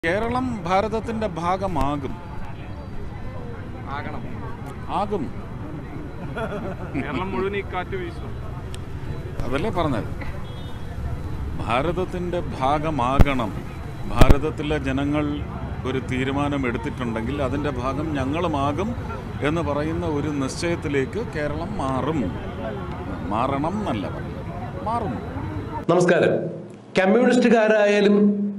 കേരളം ഭാരതത്തിന്റെ ഭാഗമാകും ആകണം ആകും കേരളം മുഴുവൻ ഈ കാറ്റ് വീശും അതല്ലേ പറഞ്ഞത് ഭാരതത്തിന്റെ ഭാഗമാകണം ഭാരതത്തിലെ ജനങ്ങൾ ഒരു തീരുമാനം എടുത്തിട്ടുണ്ടെങ്കിൽ അതിന്റെ ഭാഗം ഞങ്ങളുമാകും എന്ന് പറയുന്ന ഒരു നിശ്ചയത്തിലേക്ക് കേരളം മാറും മാറണം എന്നല്ല പറഞ്ഞത് മാറും നമസ്കാരം കമ്മ്യൂണിസ്റ്റുകാരായാലും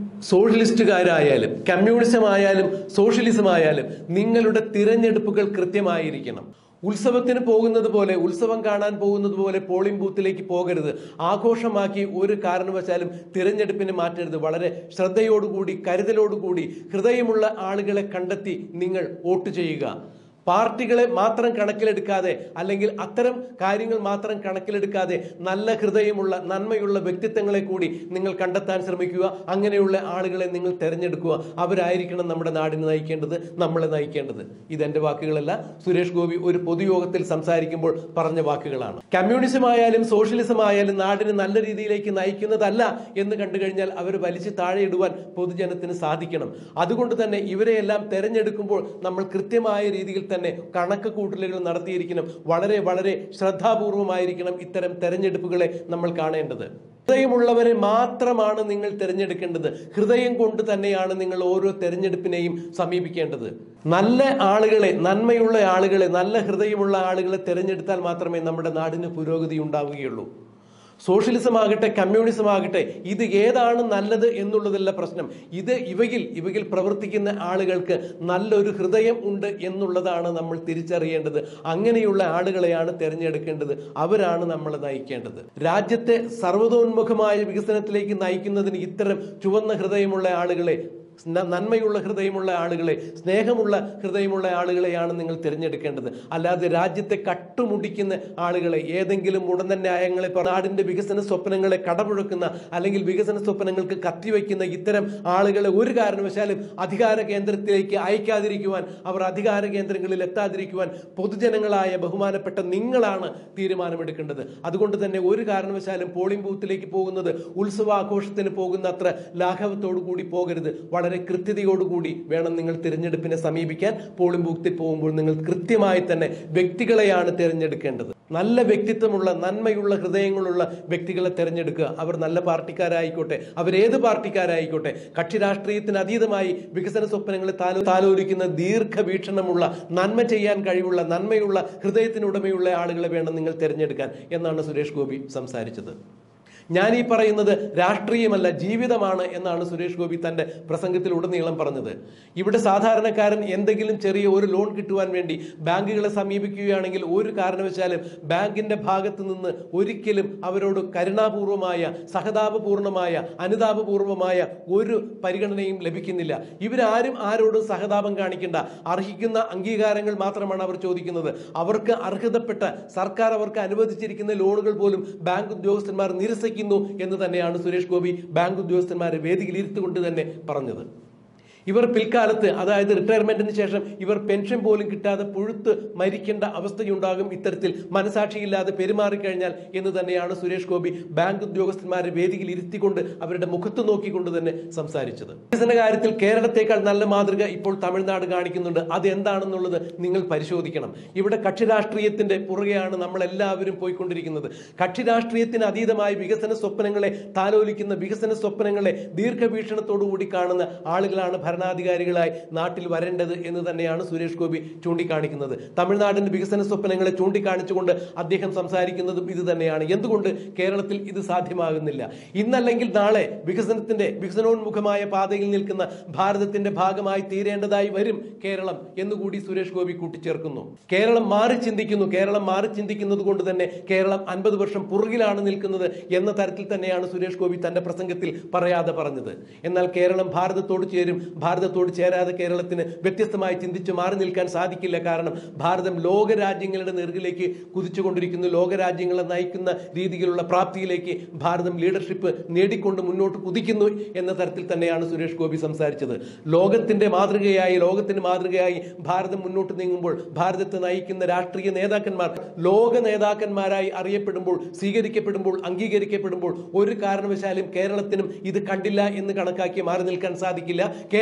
സോഷ്യലിസ്റ്റുകാരായാലും കമ്മ്യൂണിസം ആയാലും സോഷ്യലിസം ആയാലും നിങ്ങളുടെ തിരഞ്ഞെടുപ്പുകൾ കൃത്യമായിരിക്കണം ഉത്സവത്തിന് പോകുന്നത് പോലെ ഉത്സവം കാണാൻ പോകുന്നത് പോലെ പോളിംഗ് ബൂത്തിലേക്ക് പോകരുത് ആഘോഷമാക്കി ഒരു കാരണവശാലും തിരഞ്ഞെടുപ്പിന് മാറ്റരുത് വളരെ ശ്രദ്ധയോടുകൂടി കരുതലോടുകൂടി ഹൃദയമുള്ള ആളുകളെ കണ്ടെത്തി നിങ്ങൾ വോട്ട് ചെയ്യുക പാർട്ടികളെ മാത്രം കണക്കിലെടുക്കാതെ അല്ലെങ്കിൽ അത്തരം കാര്യങ്ങൾ മാത്രം കണക്കിലെടുക്കാതെ നല്ല ഹൃദയമുള്ള നന്മയുള്ള വ്യക്തിത്വങ്ങളെ കൂടി നിങ്ങൾ കണ്ടെത്താൻ ശ്രമിക്കുക അങ്ങനെയുള്ള ആളുകളെ നിങ്ങൾ തിരഞ്ഞെടുക്കുക അവരായിരിക്കണം നമ്മുടെ നാടിനെ നയിക്കേണ്ടത് നമ്മളെ നയിക്കേണ്ടത് ഇതെന്റെ വാക്കുകളല്ല സുരേഷ് ഗോപി ഒരു പൊതുയോഗത്തിൽ സംസാരിക്കുമ്പോൾ പറഞ്ഞ വാക്കുകളാണ് കമ്മ്യൂണിസം ആയാലും സോഷ്യലിസം ആയാലും നാടിനെ നല്ല രീതിയിലേക്ക് നയിക്കുന്നതല്ല എന്ന് കണ്ടു കഴിഞ്ഞാൽ അവർ വലിച്ചു താഴെയിടുവാൻ പൊതുജനത്തിന് സാധിക്കണം അതുകൊണ്ട് തന്നെ ഇവരെയെല്ലാം തെരഞ്ഞെടുക്കുമ്പോൾ നമ്മൾ കൃത്യമായ രീതിയിൽ തന്നെ കണക്ക് കൂട്ടലുകൾ നടത്തിയിരിക്കണം വളരെ വളരെ ശ്രദ്ധാപൂർവമായിരിക്കണം ഇത്തരം തെരഞ്ഞെടുപ്പുകളെ നമ്മൾ കാണേണ്ടത് ഹൃദയമുള്ളവരെ മാത്രമാണ് നിങ്ങൾ തിരഞ്ഞെടുക്കേണ്ടത് ഹൃദയം കൊണ്ട് തന്നെയാണ് നിങ്ങൾ ഓരോ തെരഞ്ഞെടുപ്പിനെയും സമീപിക്കേണ്ടത് നല്ല ആളുകളെ നന്മയുള്ള ആളുകളെ നല്ല ഹൃദയമുള്ള ആളുകളെ തിരഞ്ഞെടുത്താൽ മാത്രമേ നമ്മുടെ നാടിന് പുരോഗതി ഉണ്ടാവുകയുള്ളൂ സോഷ്യലിസം ആകട്ടെ കമ്മ്യൂണിസം ആകട്ടെ ഇത് ഏതാണ് നല്ലത് എന്നുള്ളതല്ല പ്രശ്നം ഇത് ഇവയിൽ ഇവയിൽ പ്രവർത്തിക്കുന്ന ആളുകൾക്ക് നല്ലൊരു ഹൃദയം ഉണ്ട് എന്നുള്ളതാണ് നമ്മൾ തിരിച്ചറിയേണ്ടത് അങ്ങനെയുള്ള ആളുകളെയാണ് തിരഞ്ഞെടുക്കേണ്ടത് അവരാണ് നമ്മളെ നയിക്കേണ്ടത് രാജ്യത്തെ സർവ്വതോന്മുഖമായ വികസനത്തിലേക്ക് നയിക്കുന്നതിന് ഇത്തരം ചുവന്ന ഹൃദയമുള്ള ആളുകളെ ന- നന്മയുള്ള ഹൃദയമുള്ള ആളുകളെ സ്നേഹമുള്ള ഹൃദയമുള്ള ആളുകളെയാണ് നിങ്ങൾ തിരഞ്ഞെടുക്കേണ്ടത് അല്ലാതെ രാജ്യത്തെ കട്ടുമുടിക്കുന്ന ആളുകളെ ഏതെങ്കിലും ഉടനെ ന്യായങ്ങളെ പറ- നാടിന്റെ വികസന സ്വപ്നങ്ങളെ കടപുഴക്കുന്ന അല്ലെങ്കിൽ വികസന സ്വപ്നങ്ങൾക്ക് കത്തിവെക്കുന്ന ഇത്തരം ആളുകളെ ഒരു കാരണവശാലും അധികാര കേന്ദ്രത്തിലേക്ക് അയക്കാതിരിക്കുവാൻ അവർ അധികാര കേന്ദ്രങ്ങളിൽ എത്താതിരിക്കുവാൻ പൊതുജനങ്ങളായ ബഹുമാനപ്പെട്ട നിങ്ങളാണ് തീരുമാനമെടുക്കേണ്ടത് അതുകൊണ്ട് തന്നെ ഒരു കാരണവശാലും പോളിംഗ് ബൂത്തിലേക്ക് പോകുന്നത് ഉത്സവാഘോഷത്തിന് പോകുന്ന അത്ര ലാഘവത്തോടു കൂടി പോകരുത് വളരെ കൃത്യതയോടുകൂടി വേണം നിങ്ങൾ തിരഞ്ഞെടുപ്പിനെ സമീപിക്കാൻ പോളിംഗ് ബൂത്തിൽ പോകുമ്പോൾ നിങ്ങൾ കൃത്യമായി തന്നെ വ്യക്തികളെയാണ് തിരഞ്ഞെടുക്കേണ്ടത് നല്ല വ്യക്തിത്വമുള്ള നന്മയുള്ള ഹൃദയങ്ങളുള്ള വ്യക്തികളെ തിരഞ്ഞെടുക്കുക അവർ നല്ല പാർട്ടിക്കാരായിക്കോട്ടെ അവരേത് പാർട്ടിക്കാരായിക്കോട്ടെ കക്ഷി രാഷ്ട്രീയത്തിന് അതീതമായി വികസന സ്വപ്നങ്ങളെ താലോ താലോലിക്കുന്ന ദീർഘവീക്ഷണമുള്ള നന്മ ചെയ്യാൻ കഴിവുള്ള നന്മയുള്ള ഹൃദയത്തിനുടമയുള്ള ആളുകളെ വേണം നിങ്ങൾ തിരഞ്ഞെടുക്കാൻ എന്നാണ് സുരേഷ് ഗോപി സംസാരിച്ചത് ഞാൻ ഈ പറയുന്നത് രാഷ്ട്രീയമല്ല ജീവിതമാണ് എന്നാണ് സുരേഷ് ഗോപി തന്റെ പ്രസംഗത്തിൽ ഉടനീളം പറഞ്ഞത് ഇവിടെ സാധാരണക്കാരൻ എന്തെങ്കിലും ചെറിയ ഒരു ലോൺ കിട്ടുവാൻ വേണ്ടി ബാങ്കുകളെ സമീപിക്കുകയാണെങ്കിൽ ഒരു കാരണവശാലും ബാങ്കിന്റെ ഭാഗത്ത് നിന്ന് ഒരിക്കലും അവരോട് കരുണാപൂർവമായ സഹതാപപൂർണമായ അനുതാപപൂർവമായ ഒരു പരിഗണനയും ലഭിക്കുന്നില്ല ഇവരാരും ആരോടും സഹതാപം കാണിക്കേണ്ട അർഹിക്കുന്ന അംഗീകാരങ്ങൾ മാത്രമാണ് അവർ ചോദിക്കുന്നത് അവർക്ക് അർഹതപ്പെട്ട സർക്കാർ അവർക്ക് അനുവദിച്ചിരിക്കുന്ന ലോണുകൾ പോലും ബാങ്ക് ഉദ്യോഗസ്ഥന്മാർ നിരസിക്കുന്നു എന്ന് തന്നെയാണ് സുരേഷ് ഗോപി ബാങ്ക് ഉദ്യോഗസ്ഥന്മാരെ വേദിയിൽ ഇരുത്തുകൊണ്ട് തന്നെ പറഞ്ഞത് ഇവർ പിൽക്കാലത്ത് അതായത് റിട്ടയർമെന്റിന് ശേഷം ഇവർ പെൻഷൻ പോലും കിട്ടാതെ പുഴുത്ത് മരിക്കേണ്ട അവസ്ഥയുണ്ടാകും ഇത്തരത്തിൽ മനസാക്ഷിയില്ലാതെ പെരുമാറിക്കഴിഞ്ഞാൽ എന്ന് തന്നെയാണ് സുരേഷ് ഗോപി ബാങ്ക് ഉദ്യോഗസ്ഥന്മാരെ വേദിയിൽ ഇരുത്തിക്കൊണ്ട് അവരുടെ മുഖത്ത് നോക്കിക്കൊണ്ട് തന്നെ സംസാരിച്ചത് വികസന കാര്യത്തിൽ കേരളത്തെക്കാൾ നല്ല മാതൃക ഇപ്പോൾ തമിഴ്നാട് കാണിക്കുന്നുണ്ട് അത് എന്താണെന്നുള്ളത് നിങ്ങൾ പരിശോധിക്കണം ഇവിടെ കക്ഷി രാഷ്ട്രീയത്തിന്റെ പുറകെയാണ് നമ്മൾ എല്ലാവരും പോയിക്കൊണ്ടിരിക്കുന്നത് കക്ഷി രാഷ്ട്രീയത്തിന് അതീതമായ വികസന സ്വപ്നങ്ങളെ താലോലിക്കുന്ന വികസന സ്വപ്നങ്ങളെ ദീർഘവീക്ഷണത്തോടു കൂടി കാണുന്ന ആളുകളാണ് ഭരണാധികാരികളായി നാട്ടിൽ വരേണ്ടത് എന്ന് തന്നെയാണ് സുരേഷ് ഗോപി ചൂണ്ടിക്കാണിക്കുന്നത് തമിഴ്നാടിന്റെ വികസന സ്വപ്നങ്ങളെ ചൂണ്ടിക്കാണിച്ചുകൊണ്ട് അദ്ദേഹം സംസാരിക്കുന്നതും ഇത് തന്നെയാണ് എന്തുകൊണ്ട് കേരളത്തിൽ ഇത് സാധ്യമാകുന്നില്ല ഇന്നല്ലെങ്കിൽ നാളെ വികസനത്തിന്റെ വികസനോന്മുഖമായ പാതയിൽ നിൽക്കുന്ന ഭാരതത്തിന്റെ ഭാഗമായി തീരേണ്ടതായി വരും കേരളം എന്നുകൂടി സുരേഷ് ഗോപി കൂട്ടിച്ചേർക്കുന്നു കേരളം മാറി ചിന്തിക്കുന്നു കേരളം മാറി ചിന്തിക്കുന്നത് കൊണ്ട് തന്നെ കേരളം അൻപത് വർഷം പുറകിലാണ് നിൽക്കുന്നത് എന്ന തരത്തിൽ തന്നെയാണ് സുരേഷ് ഗോപി തന്റെ പ്രസംഗത്തിൽ പറയാതെ പറഞ്ഞത് എന്നാൽ കേരളം ഭാരതത്തോട് ചേരും ഭാരതത്തോട് ചേരാതെ കേരളത്തിന് വ്യത്യസ്തമായി ചിന്തിച്ച് മാറി നിൽക്കാൻ സാധിക്കില്ല കാരണം ഭാരതം ലോക രാജ്യങ്ങളുടെ നെറുകിലേക്ക് കുതിച്ചുകൊണ്ടിരിക്കുന്നു ലോക രാജ്യങ്ങളെ നയിക്കുന്ന രീതിയിലുള്ള പ്രാപ്തിയിലേക്ക് ഭാരതം ലീഡർഷിപ്പ് നേടിക്കൊണ്ട് മുന്നോട്ട് കുതിക്കുന്നു എന്ന തരത്തിൽ തന്നെയാണ് സുരേഷ് ഗോപി സംസാരിച്ചത് ലോകത്തിന്റെ മാതൃകയായി ലോകത്തിന് മാതൃകയായി ഭാരതം മുന്നോട്ട് നീങ്ങുമ്പോൾ ഭാരതത്തെ നയിക്കുന്ന രാഷ്ട്രീയ നേതാക്കന്മാർ ലോക നേതാക്കന്മാരായി അറിയപ്പെടുമ്പോൾ സ്വീകരിക്കപ്പെടുമ്പോൾ അംഗീകരിക്കപ്പെടുമ്പോൾ ഒരു കാരണവശാലും കേരളത്തിനും ഇത് കണ്ടില്ല എന്ന് കണക്കാക്കി മാറി നിൽക്കാൻ സാധിക്കില്ല കേരളം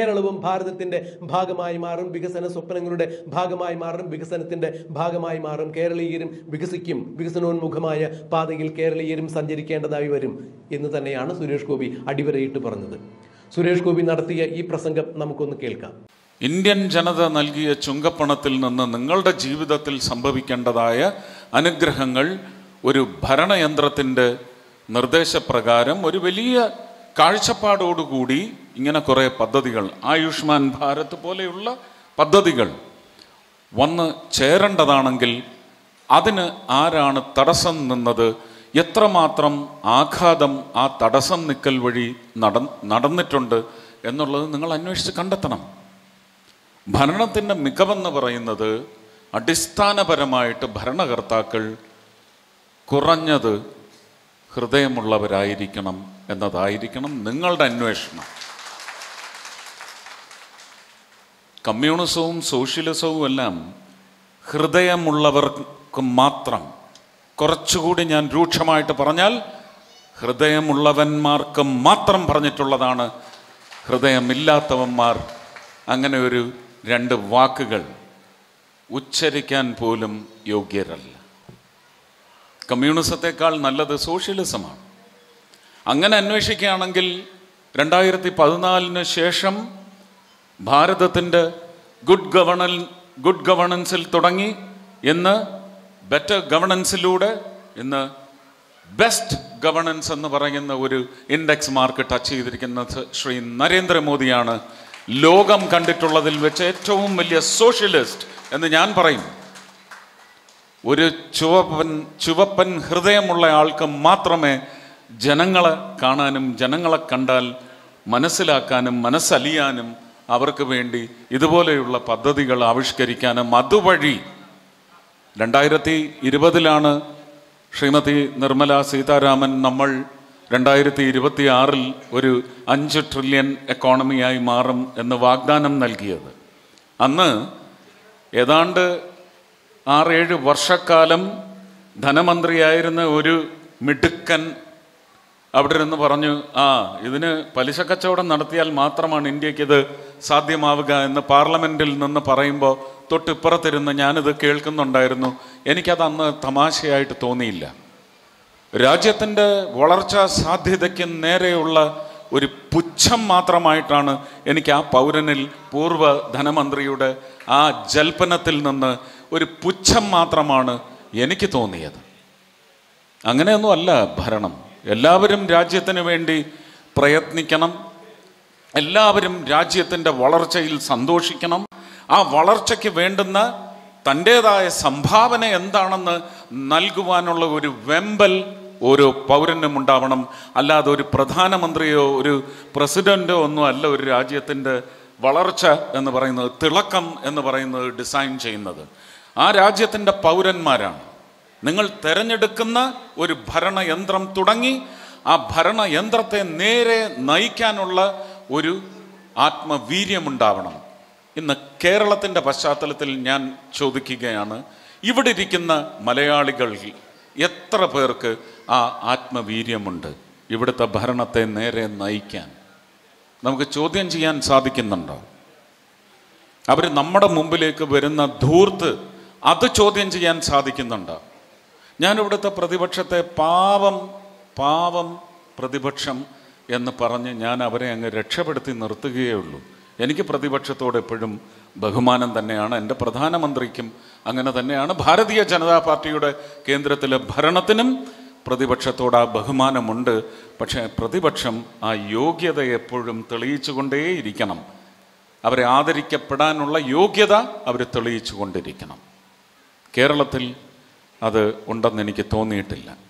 കേരളവും ഭാരതത്തിന്റെ ഭാഗമായി മാറും വികസന സ്വപ്നങ്ങളുടെ ഭാഗമായി മാറും വികസനത്തിന്റെ ഭാഗമായി മാറും കേരളീയരും വികസിക്കും വികസനോന്മുഖമായ പാതയിൽ കേരളീയരും സഞ്ചരിക്കേണ്ടതായി വരും എന്ന് തന്നെയാണ് സുരേഷ് ഗോപി അടിവരയിട്ട് പറഞ്ഞത് സുരേഷ് ഗോപി നടത്തിയ ഈ പ്രസംഗം നമുക്കൊന്ന് കേൾക്കാം ഇന്ത്യൻ ജനത നൽകിയ ചുങ്കപ്പണത്തിൽ നിന്ന് നിങ്ങളുടെ ജീവിതത്തിൽ സംഭവിക്കേണ്ടതായ അനുഗ്രഹങ്ങൾ ഒരു ഭരണയന്ത്രത്തിൻ്റെ നിർദ്ദേശപ്രകാരം ഒരു വലിയ കാഴ്ചപ്പാടോടുകൂടി ഇങ്ങനെ കുറേ പദ്ധതികൾ ആയുഷ്മാൻ ഭാരത് പോലെയുള്ള പദ്ധതികൾ വന്ന് ചേരേണ്ടതാണെങ്കിൽ അതിന് ആരാണ് തടസ്സം നിന്നത് എത്രമാത്രം ആഘാതം ആ തടസ്സം നിൽക്കൽ വഴി നട നടന്നിട്ടുണ്ട് എന്നുള്ളത് നിങ്ങൾ അന്വേഷിച്ച് കണ്ടെത്തണം ഭരണത്തിൻ്റെ മികവെന്ന് പറയുന്നത് അടിസ്ഥാനപരമായിട്ട് ഭരണകർത്താക്കൾ കുറഞ്ഞത് ഹൃദയമുള്ളവരായിരിക്കണം എന്നതായിരിക്കണം നിങ്ങളുടെ അന്വേഷണം കമ്മ്യൂണിസവും സോഷ്യലിസവും എല്ലാം ഹൃദയമുള്ളവർക്ക് മാത്രം കുറച്ചുകൂടി ഞാൻ രൂക്ഷമായിട്ട് പറഞ്ഞാൽ ഹൃദയമുള്ളവന്മാർക്ക് മാത്രം പറഞ്ഞിട്ടുള്ളതാണ് ഹൃദയമില്ലാത്തവന്മാർ അങ്ങനെ ഒരു രണ്ട് വാക്കുകൾ ഉച്ചരിക്കാൻ പോലും യോഗ്യരല്ല കമ്മ്യൂണിസത്തെക്കാൾ നല്ലത് സോഷ്യലിസമാണ് അങ്ങനെ അന്വേഷിക്കുകയാണെങ്കിൽ രണ്ടായിരത്തി പതിനാലിന് ശേഷം ഭാരതത്തിൻ്റെ ഗുഡ് ഗവർണൻ ഗുഡ് ഗവർണൻസിൽ തുടങ്ങി ഇന്ന് ബെറ്റർ ഗവർണൻസിലൂടെ ഇന്ന് ബെസ്റ്റ് ഗവർണൻസ് എന്ന് പറയുന്ന ഒരു ഇൻഡെക്സ് മാർക്ക് ടച്ച് ചെയ്തിരിക്കുന്നത് ശ്രീ നരേന്ദ്രമോദിയാണ് ലോകം കണ്ടിട്ടുള്ളതിൽ വെച്ച് ഏറ്റവും വലിയ സോഷ്യലിസ്റ്റ് എന്ന് ഞാൻ പറയും ഒരു ചുവപ്പൻ ചുവപ്പൻ ഹൃദയമുള്ള ആൾക്ക് മാത്രമേ ജനങ്ങളെ കാണാനും ജനങ്ങളെ കണ്ടാൽ മനസ്സിലാക്കാനും മനസ്സലിയാനും അവർക്ക് വേണ്ടി ഇതുപോലെയുള്ള പദ്ധതികൾ ആവിഷ്കരിക്കാനും അതുവഴി രണ്ടായിരത്തി ഇരുപതിലാണ് ശ്രീമതി നിർമ്മല സീതാരാമൻ നമ്മൾ രണ്ടായിരത്തി ഇരുപത്തി ആറിൽ ഒരു അഞ്ച് ട്രില്യൺ എക്കോണമിയായി മാറും എന്ന് വാഗ്ദാനം നൽകിയത് അന്ന് ഏതാണ്ട് ആറേഴ് വർഷക്കാലം ധനമന്ത്രിയായിരുന്ന ഒരു മിടുക്കൻ അവിടെ ഇരുന്ന് പറഞ്ഞു ആ ഇതിന് പലിശ കച്ചവടം നടത്തിയാൽ മാത്രമാണ് ഇന്ത്യക്ക് ഇത് സാധ്യമാവുക എന്ന് പാർലമെന്റിൽ നിന്ന് പറയുമ്പോൾ തൊട്ടിപ്പുറത്തിരുന്ന് ഞാനിത് കേൾക്കുന്നുണ്ടായിരുന്നു എനിക്കത് അന്ന് തമാശയായിട്ട് തോന്നിയില്ല രാജ്യത്തിൻ്റെ വളർച്ചാ സാധ്യതയ്ക്ക് നേരെയുള്ള ഒരു പുച്ഛം മാത്രമായിട്ടാണ് എനിക്ക് ആ പൗരനിൽ പൂർവ്വ ധനമന്ത്രിയുടെ ആ ജൽപ്പനത്തിൽ നിന്ന് ഒരു പുച്ഛം മാത്രമാണ് എനിക്ക് തോന്നിയത് അങ്ങനെയൊന്നും അല്ല ഭരണം എല്ലാവരും രാജ്യത്തിന് വേണ്ടി പ്രയത്നിക്കണം എല്ലാവരും രാജ്യത്തിൻ്റെ വളർച്ചയിൽ സന്തോഷിക്കണം ആ വളർച്ചയ്ക്ക് വേണ്ടുന്ന തൻ്റേതായ സംഭാവന എന്താണെന്ന് നൽകുവാനുള്ള ഒരു വെമ്പൽ ഓരോ പൗരനും ഉണ്ടാവണം അല്ലാതെ ഒരു പ്രധാനമന്ത്രിയോ ഒരു പ്രസിഡന്റോ ഒന്നും അല്ല ഒരു രാജ്യത്തിൻ്റെ വളർച്ച എന്ന് പറയുന്നത് തിളക്കം എന്ന് പറയുന്നത് ഡിസൈൻ ചെയ്യുന്നത് ആ രാജ്യത്തിൻ്റെ പൗരന്മാരാണ് നിങ്ങൾ തിരഞ്ഞെടുക്കുന്ന ഒരു ഭരണയന്ത്രം തുടങ്ങി ആ ഭരണയന്ത്രത്തെ നേരെ നയിക്കാനുള്ള ഒരു ആത്മവീര്യമുണ്ടാവണം ഇന്ന് കേരളത്തിൻ്റെ പശ്ചാത്തലത്തിൽ ഞാൻ ചോദിക്കുകയാണ് ഇവിടെ ഇരിക്കുന്ന മലയാളികളിൽ എത്ര പേർക്ക് ആ ആത്മവീര്യമുണ്ട് ഇവിടുത്തെ ഭരണത്തെ നേരെ നയിക്കാൻ നമുക്ക് ചോദ്യം ചെയ്യാൻ സാധിക്കുന്നുണ്ടോ അവർ നമ്മുടെ മുമ്പിലേക്ക് വരുന്ന ധൂർത്ത് അത് ചോദ്യം ചെയ്യാൻ സാധിക്കുന്നുണ്ടോ ഞാൻ ഇവിടുത്തെ പ്രതിപക്ഷത്തെ പാവം പാവം പ്രതിപക്ഷം എന്ന് പറഞ്ഞ് ഞാൻ അവരെ അങ്ങ് രക്ഷപ്പെടുത്തി നിർത്തുകയേ ഉള്ളൂ എനിക്ക് പ്രതിപക്ഷത്തോട് എപ്പോഴും ബഹുമാനം തന്നെയാണ് എൻ്റെ പ്രധാനമന്ത്രിക്കും അങ്ങനെ തന്നെയാണ് ഭാരതീയ ജനതാ പാർട്ടിയുടെ കേന്ദ്രത്തിലെ ഭരണത്തിനും പ്രതിപക്ഷത്തോട് ആ ബഹുമാനമുണ്ട് പക്ഷേ പ്രതിപക്ഷം ആ യോഗ്യത എപ്പോഴും തെളിയിച്ചുകൊണ്ടേയിരിക്കണം അവരെ ആദരിക്കപ്പെടാനുള്ള യോഗ്യത അവർ തെളിയിച്ചു കൊണ്ടിരിക്കണം കേരളത്തിൽ അത് ഉണ്ടെന്ന് എനിക്ക് തോന്നിയിട്ടില്ല